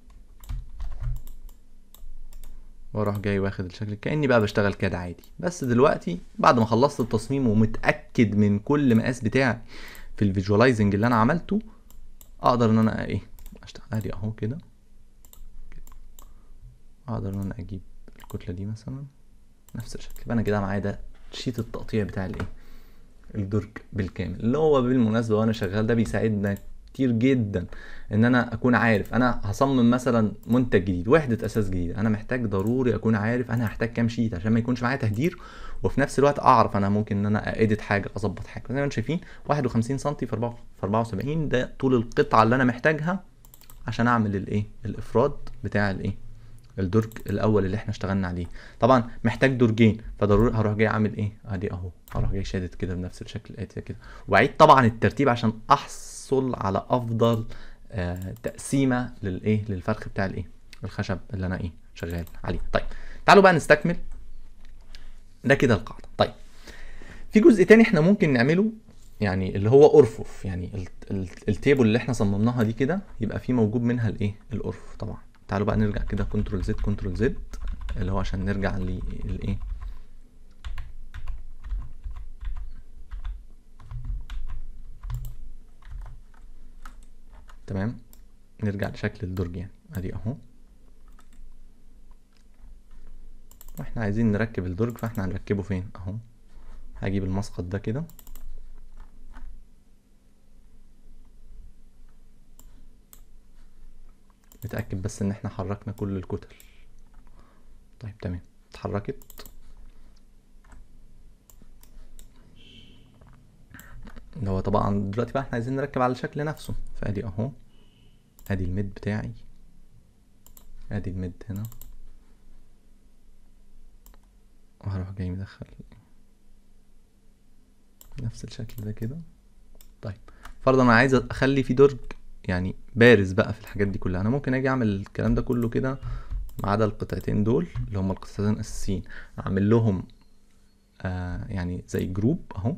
واروح جاي واخد الشكل كاني بقى بشتغل كاد عادي بس دلوقتي بعد ما خلصت التصميم ومتاكد من كل مقاس بتاعي في الفيجواليزنج اللي انا عملته اقدر ان انا ايه اشتغل ادي اهو كده كده. اقدر ان انا اجيب الكتله دي مثلا نفس الشكل يبقى انا كده معايا ده شيت التقطيع بتاع الايه الدرج بالكامل اللي هو بالمناسبه وانا شغال ده بيساعدنا كتير جدا ان انا اكون عارف انا هصمم مثلا منتج جديد وحده اساس جديده انا محتاج ضروري اكون عارف انا هحتاج كام شيت عشان ما يكونش معايا تهدير وفي نفس الوقت اعرف انا ممكن ان انا اديت حاجه اظبط حاجه زي ما انتم شايفين 51 سم في 4 في 74 ده طول القطعه اللي انا محتاجها عشان اعمل الايه الافراد بتاع الايه الدرج الاول اللي احنا اشتغلنا عليه طبعا محتاج درجين فضروري هروح جاي اعمل ايه ادي اهو هروح جاي شادد كده بنفس الشكل الاتي كده واعيد طبعا الترتيب عشان احصل على افضل آه تقسيمه للايه للفرخ بتاع الايه الخشب اللي انا ايه شغال عليه طيب تعالوا بقى نستكمل ده كده القاعده طيب في جزء تاني احنا ممكن نعمله يعني اللي هو ارفف يعني ال- ال- التيبل اللي احنا صممناها دي كده يبقى في موجود منها الايه الارفف طبعا تعالوا بقى نرجع كده كنترول زد كنترول زد اللي هو عشان نرجع للايه تمام نرجع لشكل الدرج يعني ادي اهو احنا عايزين نركب الدرج فاحنا هنركبه فين اهو هجيب المسقط ده كده نتأكد بس ان احنا حركنا كل الكتل طيب تمام اتحركت اللي هو طبعا دلوقتي بقى احنا عايزين نركب على الشكل نفسه فادي اهو ادي الميد بتاعي ادي الميد هنا وهروح جاي مدخل نفس الشكل ده كده طيب فرضا انا عايز اخلي في درج يعني بارز بقى في الحاجات دي كلها انا ممكن اجي اعمل الكلام ده كله كده ما عدا القطعتين دول اللي هما القطعتين الاساسيين اعمل لهم آه يعني زي جروب اهو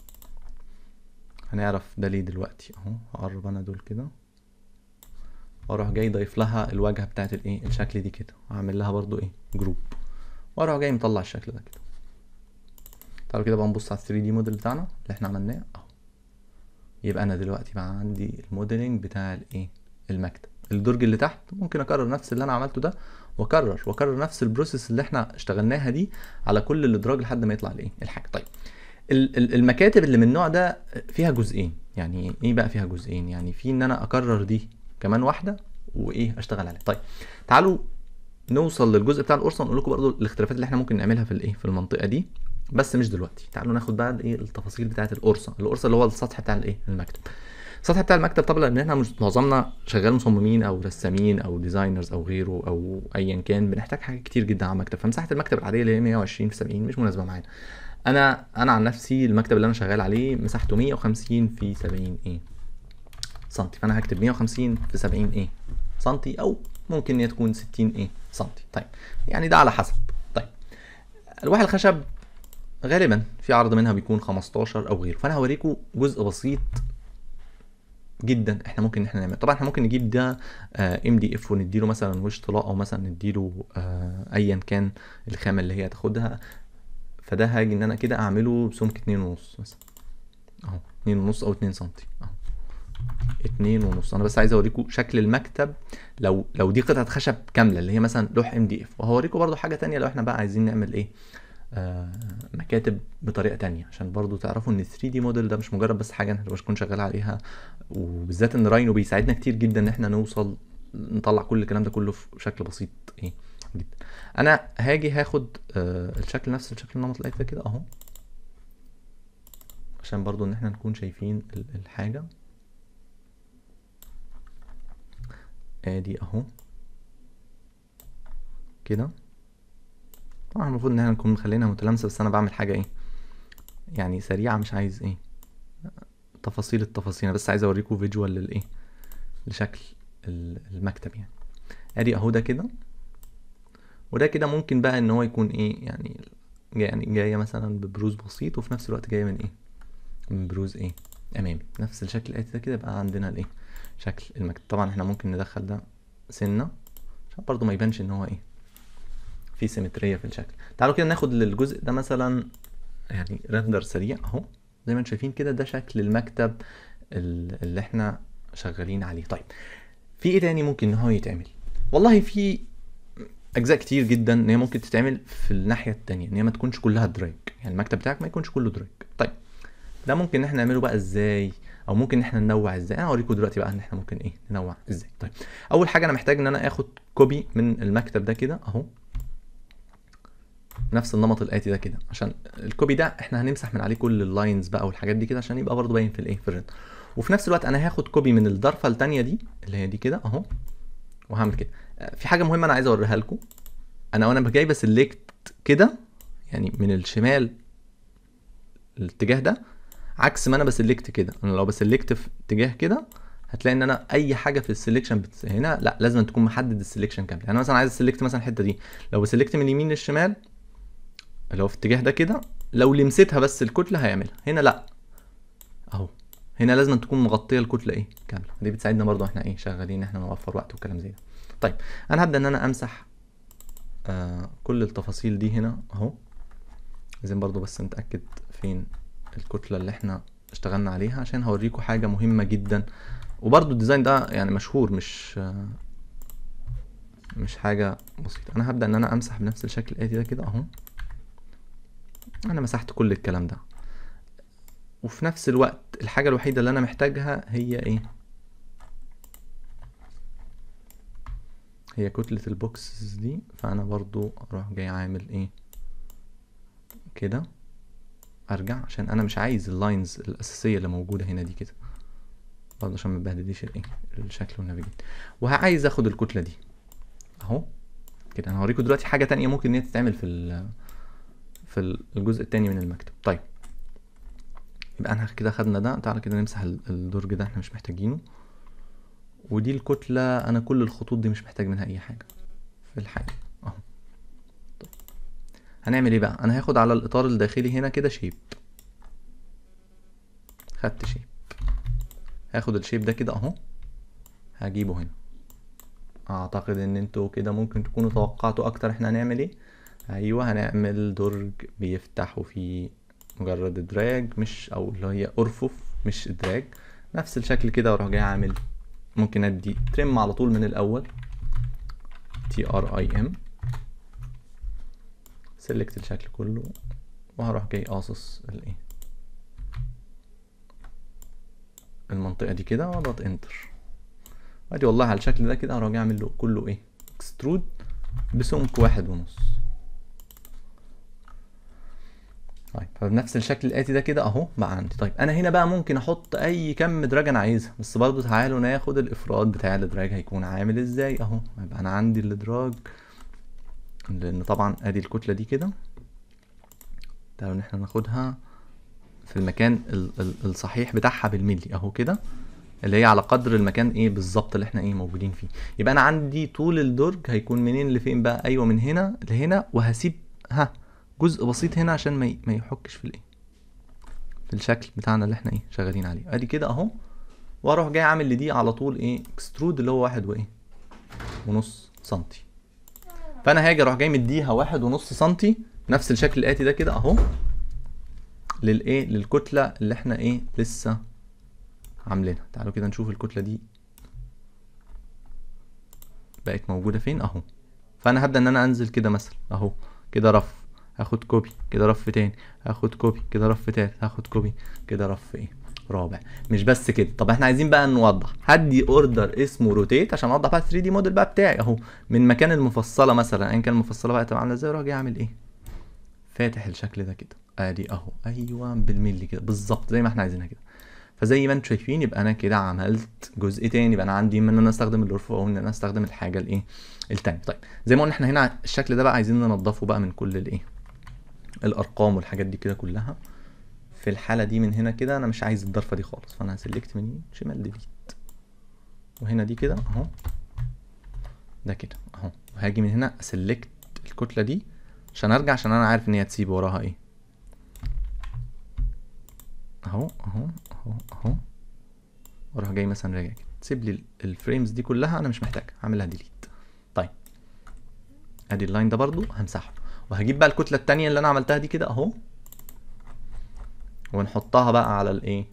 هنعرف ده ليه دلوقتي اهو هقرب انا دول كده واروح جاي ضايف لها الواجهه بتاعت الايه الشكل دي كده واعمل لها برضو ايه جروب واروح جاي مطلع الشكل ده كده تعالوا كده بقى نبص على 3 دي موديل بتاعنا اللي احنا عملناه اهو يبقى انا دلوقتي بقى عندي الموديلنج بتاع الايه المكتب الدرج اللي تحت ممكن اكرر نفس اللي انا عملته ده واكرر واكرر نفس البروسيس اللي احنا اشتغلناها دي على كل الادراج لحد ما يطلع الايه الحاجه طيب المكاتب اللي من النوع ده فيها جزئين يعني ايه بقى فيها جزئين يعني في ان انا اكرر دي كمان واحده وايه اشتغل عليها طيب تعالوا نوصل للجزء بتاع القرصه ونقول لكم برضو الاختلافات اللي احنا ممكن نعملها في الايه في المنطقه دي بس مش دلوقتي تعالوا ناخد بقى ايه التفاصيل بتاعه القرصه القرصه اللي هو السطح بتاع الايه المكتب السطح بتاع المكتب طبعا لان احنا معظمنا شغال مصممين او رسامين او ديزاينرز او غيره او ايا كان بنحتاج حاجات كتير جدا على المكتب فمساحه المكتب العاديه اللي هي 120 في 70 مش مناسبه معانا انا انا عن نفسي المكتب اللي انا شغال عليه مساحته 150 في 70 ايه سنتي فانا هكتب 150 في 70 ايه سنتي او ممكن هي تكون 60 ايه سنتي طيب يعني ده على حسب طيب الواح الخشب غالبا في عرض منها بيكون 15 او غيره فانا هوريكم جزء بسيط جدا احنا ممكن ان احنا نعمل طبعا احنا ممكن نجيب ده ام دي اف ونديله مثلا وش طلاء او مثلا نديله آه ايا كان الخامه اللي هي تاخدها فده هاجي ان انا كده اعمله بسمك اتنين ونص مثلا اهو اتنين ونص او اتنين سنتي اهو اتنين ونص انا بس عايز اوريكم شكل المكتب لو لو دي قطعه خشب كامله اللي هي مثلا لوح ام دي اف وهوريكم برضو حاجه تانية لو احنا بقى عايزين نعمل ايه آه مكاتب بطريقه تانية عشان برضو تعرفوا ان 3 دي موديل ده مش مجرد بس حاجه احنا مش نكون شغال عليها وبالذات ان راينو بيساعدنا كتير جدا ان احنا نوصل نطلع كل الكلام ده كله في شكل بسيط ايه جدا انا هاجي هاخد آه الشكل نفس الشكل النمط اللي ده كده اهو عشان برضو ان احنا نكون شايفين الحاجه ادي اهو كده طبعا المفروض ان احنا نكون مخلينها متلامسه بس انا بعمل حاجه ايه يعني سريعه مش عايز ايه تفاصيل التفاصيل انا بس عايز اوريكم فيجوال للايه لشكل المكتب يعني ادي اهو ده كده وده كده ممكن بقى ان هو يكون ايه يعني جاي يعني جايه مثلا ببروز بسيط وفي نفس الوقت جايه من ايه من بروز ايه امامي نفس الشكل الاتي ده كده بقى عندنا الايه شكل المكتب طبعا احنا ممكن ندخل ده سنه عشان برضو ما يبانش ان هو ايه في سيمتريه في الشكل تعالوا كده ناخد للجزء ده مثلا يعني رندر سريع اهو زي ما انتم شايفين كده ده شكل المكتب اللي احنا شغالين عليه طيب في ايه تاني ممكن ان هو يتعمل والله في اجزاء كتير جدا ان هي ممكن تتعمل في الناحيه التانية ان هي ما تكونش كلها دراج يعني المكتب بتاعك ما يكونش كله دراج طيب ده ممكن ان احنا نعمله بقى ازاي او ممكن ان احنا ننوع ازاي انا هوريكم دلوقتي بقى ان احنا ممكن ايه ننوع ازاي طيب اول حاجه انا محتاج ان انا اخد كوبي من المكتب ده كده اهو نفس النمط الاتي ده كده عشان الكوبي ده احنا هنمسح من عليه كل اللاينز بقى والحاجات دي كده عشان يبقى برضو باين في الايه في الريند وفي نفس الوقت انا هاخد كوبي من الضرفه الثانيه دي اللي هي دي كده اهو وهعمل كده في حاجه مهمه انا عايز اوريها لكم انا وانا جاي بسلكت كده يعني من الشمال الاتجاه ده عكس ما انا بسلكت كده انا لو بسلكت في اتجاه كده هتلاقي ان انا اي حاجه في السلكشن بت... هنا لا لازم تكون محدد السلكشن كامل يعني انا مثلا عايز اسلكت مثلا الحته دي لو بسلكت من اليمين للشمال اللي هو في الاتجاه ده كده لو لمستها بس الكتله هيعملها هنا لا اهو هنا لازم تكون مغطيه الكتله ايه كامله دي بتساعدنا برضو احنا ايه شغالين احنا نوفر وقت وكلام زي ده طيب انا هبدا ان انا امسح آه كل التفاصيل دي هنا اهو لازم برضو بس نتاكد فين الكتله اللي احنا اشتغلنا عليها عشان هوريكم حاجه مهمه جدا وبرضو الديزاين ده يعني مشهور مش آه مش حاجة بسيطة انا هبدأ ان انا امسح بنفس الشكل الاتي ده كده اهو انا مسحت كل الكلام ده وفي نفس الوقت الحاجة الوحيدة اللي انا محتاجها هي ايه هي كتلة البوكسز دي فانا برضو اروح جاي عامل ايه كده ارجع عشان انا مش عايز اللاينز الاساسية اللي موجودة هنا دي كده برضه عشان ما تبهدليش الايه الشكل والنافيجيت وعايز اخد الكتلة دي اهو كده انا هوريكم دلوقتي حاجة تانية ممكن ان هي تتعمل في ال في الجزء التاني من المكتب طيب يبقى انا كده خدنا ده تعالى كده نمسح ال- الدرج ده احنا مش محتاجينه ودي الكتلة انا كل الخطوط دي مش محتاج منها اي حاجة في الحقيقة اهو طيب. هنعمل ايه بقى انا هاخد على الاطار الداخلي هنا كده شيب خدت شيب هاخد الشيب ده كده اهو هجيبه هنا اعتقد ان انتوا كده ممكن تكونوا توقعتوا اكتر احنا هنعمل ايه ايوه هنعمل درج بيفتح وفيه مجرد دراج مش او اللي هي ارفف مش دراج نفس الشكل كده واروح جاي عامل ممكن ادي ترم على طول من الاول تي ار اي ام سيلكت الشكل كله وهروح جاي قاصص الايه المنطقة دي كده واضغط انتر ادي والله على الشكل ده كده هروح جاي اعمل له كله ايه اكسترود بسمك واحد ونص طيب فبنفس الشكل الاتي ده كده اهو بقى عندي طيب انا هنا بقى ممكن احط اي كم دراج انا عايزها بس برضه تعالوا ناخد الافراد بتاع الدراج هيكون عامل ازاي اهو يبقى انا عندي الدراج لان طبعا ادي الكتله دي كده تعالوا ان احنا ناخدها في المكان ال ال الصحيح بتاعها بالملي اهو كده اللي هي على قدر المكان ايه بالظبط اللي احنا ايه موجودين فيه يبقى انا عندي طول الدرج هيكون منين لفين بقى ايوه من هنا لهنا وهسيب ها جزء بسيط هنا عشان ما ي- ما يحكش في الايه في الشكل بتاعنا اللي احنا ايه شغالين عليه ادي كده اهو واروح جاي عامل لدي على طول ايه اكسترود اللي هو واحد وايه ونص سنتي فانا هاجي اروح جاي مديها واحد ونص سنتي نفس الشكل الاتي ده كده اهو للايه للكتله اللي احنا ايه لسه عاملينها تعالوا كده نشوف الكتله دي بقت موجوده فين اهو فانا هبدا ان انا انزل كده مثلا اهو كده رف هاخد كوبي كده رف تاني هاخد كوبي كده رف تالت هاخد كوبي كده رف ايه رابع مش بس كده طب احنا عايزين بقى نوضح هدي اوردر اسمه روتيت عشان اوضح بقى 3 دي موديل بقى بتاعي اهو من مكان المفصله مثلا ايا كان المفصله بقى تبقى عامله ازاي اروح جاي اعمل ايه فاتح الشكل ده كده ادي اهو ايوه بالملي كده بالظبط زي ما احنا عايزينها كده فزي ما انتم شايفين يبقى انا كده عملت جزء تاني يبقى انا عندي اما ان انا استخدم الرف او ان انا استخدم الحاجه الايه التانية طيب زي ما قلنا احنا هنا الشكل ده بقى عايزين ننضفه بقى من كل الايه الارقام والحاجات دي كده كلها في الحاله دي من هنا كده انا مش عايز الضرفه دي خالص فانا هسلكت من يمين شمال ديليت وهنا دي كده اهو ده كده اهو وهاجي من هنا اسلكت الكتله دي عشان ارجع عشان انا عارف ان هي تسيب وراها ايه اهو اهو اهو اهو واروح جاي مثلا راجع كده تسيب لي الفريمز دي كلها انا مش محتاجها هعملها ديليت طيب ادي اللاين ده برضو همسحه وهجيب بقى الكتله التانية اللي انا عملتها دي كده اهو ونحطها بقى على الايه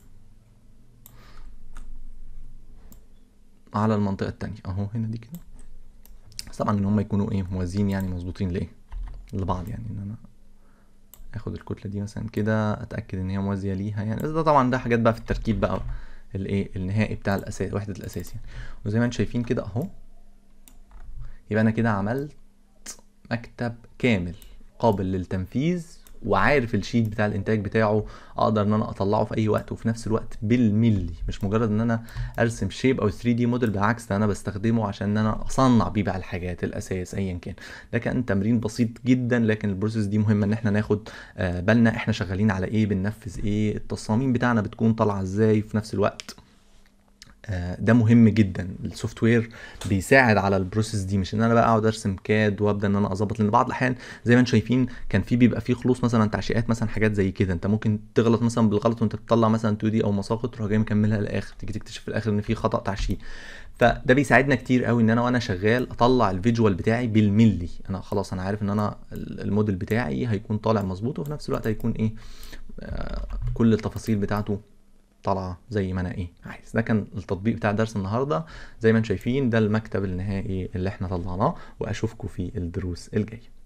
على المنطقه التانية اهو هنا دي كده بس طبعا ان هم يكونوا ايه موازين يعني مظبوطين لايه لبعض يعني ان انا اخد الكتله دي مثلا كده اتاكد ان هي موازيه ليها يعني بس ده طبعا ده حاجات بقى في التركيب بقى الايه النهائي بتاع الاساس وحده الاساس يعني وزي ما انتم شايفين كده اهو يبقى انا كده عملت مكتب كامل قابل للتنفيذ وعارف الشيت بتاع الانتاج بتاعه اقدر ان انا اطلعه في اي وقت وفي نفس الوقت بالملي مش مجرد ان انا ارسم شيب او 3 دي موديل بالعكس ده انا بستخدمه عشان ان انا اصنع بيه بقى الحاجات الاساس ايا كان ده كان تمرين بسيط جدا لكن البروسيس دي مهمه ان احنا ناخد آه، بالنا احنا شغالين على ايه بننفذ ايه التصاميم بتاعنا بتكون طالعه ازاي في نفس الوقت آه، ده مهم جدا السوفت وير بيساعد على البروسيس دي مش ان انا بقى اقعد ارسم كاد وابدا ان انا اظبط لان بعض الاحيان زي ما انتم شايفين كان في بيبقى فيه خلوص مثلا تعشيقات مثلا حاجات زي كده انت ممكن تغلط مثلا بالغلط وانت بتطلع مثلا 2 دي او مساقط تروح جاي مكملها للاخر تيجي تكتشف في الاخر ان في خطا تعشيق فده بيساعدنا كتير قوي ان انا وانا شغال اطلع الفيجوال بتاعي بالملي انا خلاص انا عارف ان انا ال- الموديل بتاعي هيكون طالع مظبوط وفي نفس الوقت هيكون ايه آه، كل التفاصيل بتاعته طالعه زي ما انا ايه عايز ده كان التطبيق بتاع درس النهارده زي ما انتم شايفين ده المكتب النهائي اللي احنا طلعناه واشوفكم في الدروس الجايه